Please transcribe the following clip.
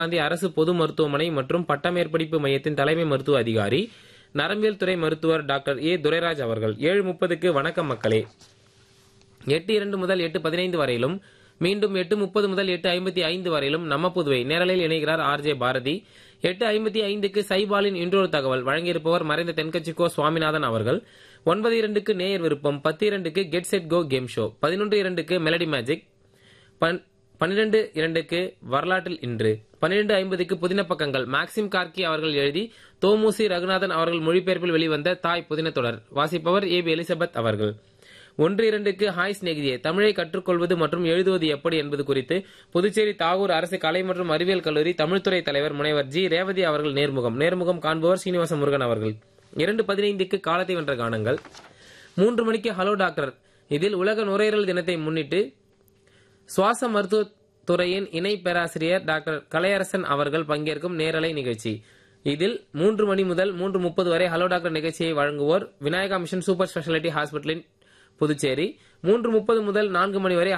காந்தி அரசு பொது மருத்துவமனை மற்றும் பட்டமேற்படிப்பு மையத்தின் தலைமை மருத்துவ அதிகாரி நரம்பியல் துறை மருத்துவர் டாக்டர் ஏ துரைராஜ் அவர்கள் ஏழு முப்பதுக்கு வணக்கம் மக்களே எட்டு இரண்டு முதல் எட்டு பதினைந்து வரையிலும் மீண்டும் எட்டு முப்பது முதல் எட்டு ஐம்பத்தி ஐந்து வரையிலும் நம்ம புதுவை நேரலையில் இணைகிறார் ஆர்ஜே பாரதி எட்டு ஐம்பத்தி ஐந்துக்கு சைபாலின் இன்றொரு தகவல் வழங்கியிருப்பவர் மறைந்த தென்கட்சி கோ சுவாமிநாதன் அவர்கள் ஒன்பது இரண்டுக்கு நேயர் விருப்பம் பத்து இரண்டுக்கு get set go game show பதினொன்று இரண்டுக்கு மெலடி மேஜிக் பன்- பன்னிரண்டு இரண்டுக்கு வரலாற்றில் இன்று பன்னிரண்டு ஐம்பதுக்கு புதின பக்கங்கள் மேக்சிம் கார்கி அவர்கள் எழுதி தோமுசி ரகுநாதன் அவர்கள் மொழிபெயர்ப்பில் வெளிவந்த தாய் புதின தொடர் வாசிப்பவர் ஏ பி எலிசபெத் அவர்கள் ஒன்று இரண்டுக்கு ஹாய் சிநேகிதியே தமிழை கற்றுக்கொள்வது மற்றும் எழுதுவது எப்படி என்பது குறித்து புதுச்சேரி தாகூர் அரசு கலை மற்றும் அறிவியல் கல்லூரி தமிழ்துறை தலைவர் முனைவர் ஜி ரேவதி அவர்கள் நேர்முகம் நேர்முகம் காண்பவர் சீனிவாச முருகன் அவர்கள் இரண்டு பதினைந்துக்கு காலத்தை வென்ற கானங்கள் மூன்று மணிக்கு ஹலோ டாக்டர் இதில் உலக நுரையீரல் தினத்தை முன்னிட்டு சுவாச மருத்துவ துறையின் இணை பேராசிரியர் டாக்டர் கலையரசன் அவர்கள் பங்கேற்கும் நேரலை நிகழ்ச்சி இதில் மூன்று மணி முதல் மூன்று முப்பது வரை ஹலோ டாக்டர் நிகழ்ச்சியை வழங்குவோர் விநாயகா மிஷன் சூப்பர் ஸ்பெஷாலிட்டி ஹாஸ்பிட்டலின் புதுச்சேரி மூன்று முப்பது முதல் நான்கு மணி வரை